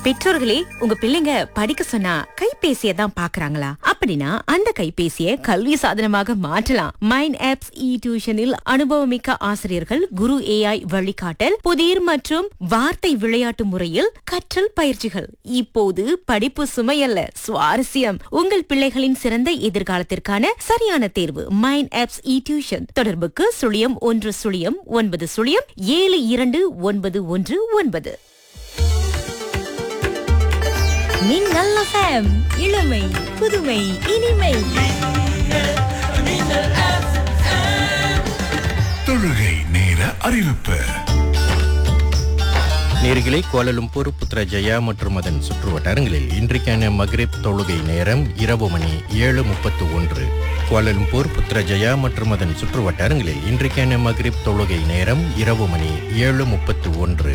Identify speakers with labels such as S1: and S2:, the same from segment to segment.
S1: பெற்றோர்களே உங்க பிள்ளைங்க படிக்க சொன்னா கைபேசியை தான் பாக்குறாங்களா அப்படின்னா அந்த கைபேசியை கல்வி சாதனமாக மாற்றலாம் மைண்ட் ஆப்ஸ் இ டியூஷனில் அனுபவமிக்க ஆசிரியர்கள் குரு ஏஐ வழிகாட்டல் புதிர் மற்றும் வார்த்தை விளையாட்டு முறையில் கற்றல் பயிற்சிகள் இப்போது படிப்பு சுமையல்ல சுவாரஸ்யம் உங்கள் பிள்ளைகளின் சிறந்த எதிர்காலத்திற்கான சரியான தேர்வு மைண்ட் ஆப்ஸ் இ டியூஷன் தொடர்புக்கு சுழியம் ஒன்று சுழியம் ஒன்பது சுழியம் ஏழு இரண்டு ஒன்பது ஒன்று ஒன்பது மின்னல் FM இளமை புதுமை இனிமை
S2: தொழுகை நேர அறிவிப்பு
S3: நேர்களே கோலலும்பூர் புத்ரஜயா மற்றும் அதன் சுற்றுவட்டாரங்களில் இன்றைக்கான மக்ரிப் தொழுகை நேரம் இரவு மணி ஏழு முப்பத்து ஒன்று கோலலும்பூர் புத்ரஜயா மற்றும் அதன் சுற்றுவட்டாரங்களில் இன்றைக்கான மக்ரிப் தொழுகை நேரம் இரவு மணி ஏழு முப்பத்து ஒன்று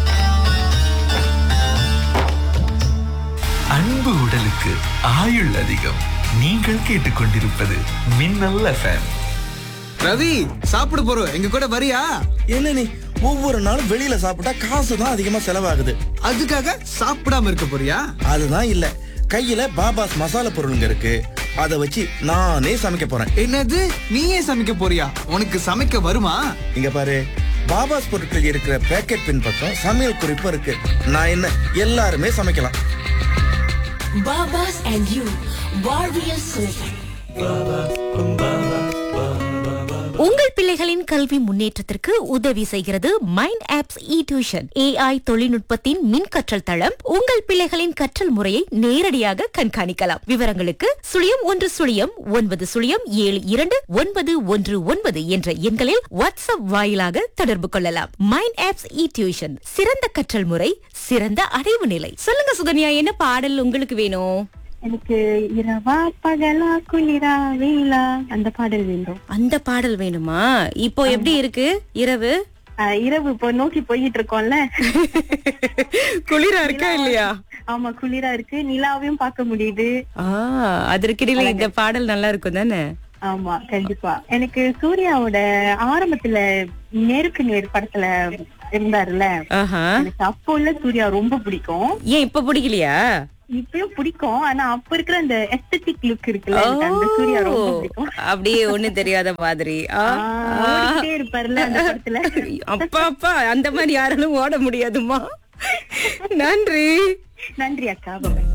S2: அன்பு உடலுக்கு ஆயுள் அதிகம் நீங்கள் கேட்டுக்கொண்டிருப்பது மின்னல் எஃப்எம்
S4: ரவி சாப்பிட போறோம் எங்க கூட வரியா
S5: என்ன நீ ஒவ்வொரு நாளும் வெளியில சாப்பிட்டா காசு தான் அதிகமா செலவாகுது
S4: அதுக்காக சாப்பிடாம இருக்க போறியா
S5: அதுதான் இல்ல கையில பாபாஸ் மசாலா பொருளுங்க இருக்கு அத வச்சு நானே சமைக்க போறேன்
S4: என்னது நீயே சமைக்க போறியா உனக்கு சமைக்க வருமா
S5: இங்க பாரு பாபாஸ் பொருட்கள் இருக்கிற பேக்கெட் பின் பக்கம் சமையல் குறிப்பு இருக்கு நான் என்ன எல்லாருமே சமைக்கலாம்
S6: Babas and you, Warrior Sofa.
S1: உங்கள் பிள்ளைகளின் கல்வி முன்னேற்றத்திற்கு உதவி செய்கிறது mind apps e tuition AI தொழில்நுட்பத்தின் மின் கற்றல் தளம் உங்கள் பிள்ளைகளின் கற்றல் முறையை நேரடியாக கண்காணிக்கலாம் விவரங்களுக்கு சுழியம் ஒன்று சுழியம் ஒன்பது சுழியம் ஏழு இரண்டு ஒன்பது ஒன்று ஒன்பது என்ற எண்களில் வாட்ஸ்அப் வாயிலாக தொடர்பு கொள்ளலாம் மைண்ட் ஆப்ஸ் இ டியூஷன் சிறந்த கற்றல் முறை சிறந்த அடைவு நிலை சொல்லுங்க சுகன்யா என்ன பாடல் உங்களுக்கு வேணும்
S7: எனக்கு இரவா பகலா குளிரா வெயிலா அந்த பாடல் வேண்டும்
S1: அந்த பாடல் வேணுமா இப்போ எப்படி இருக்கு இரவு
S7: ஆஹ் இரவு இப்போ நோக்கி போயிட்டு இருக்கோம்ல
S1: குளிரா இருக்கா இல்லையா
S7: ஆமா குளிரா இருக்கு நிலாவையும் பார்க்க முடியுது
S1: ஆ அதற்கிடையில இந்த பாடல் நல்லா இருக்கும் தானே
S7: ஆமா கண்டிப்பா எனக்கு சூர்யாவோட ஆரம்பத்துல நேருக்கு நேர் படத்துல இருந்தாருல்ல
S1: ஆஹா
S7: எனக்கு அப்போ உள்ள சூர்யா ரொம்ப பிடிக்கும்
S1: ஏன் இப்ப பிடிக்கலையா
S7: இப்பயும் பிடிக்கும் ஆனா அப்ப இருக்கிற அந்த எஸ்தட்டிக் லுக் இருக்குல்ல எனக்கு அந்த சூர்யா ரொம்ப
S1: ஓ,
S7: பிடிக்கும்
S1: அப்படியே ஒண்ணு தெரியாத மாதிரி ஆ,
S7: ஆஹ்
S1: ஆ.
S7: ஓடிக்கிட்டே இருப்பாருல்ல அந்த படத்துல
S1: அப்பா அப்பா அந்த மாதிரி யாராலும் ஓட முடியாதுமா நன்றி
S7: நன்றி அக்கா பாய்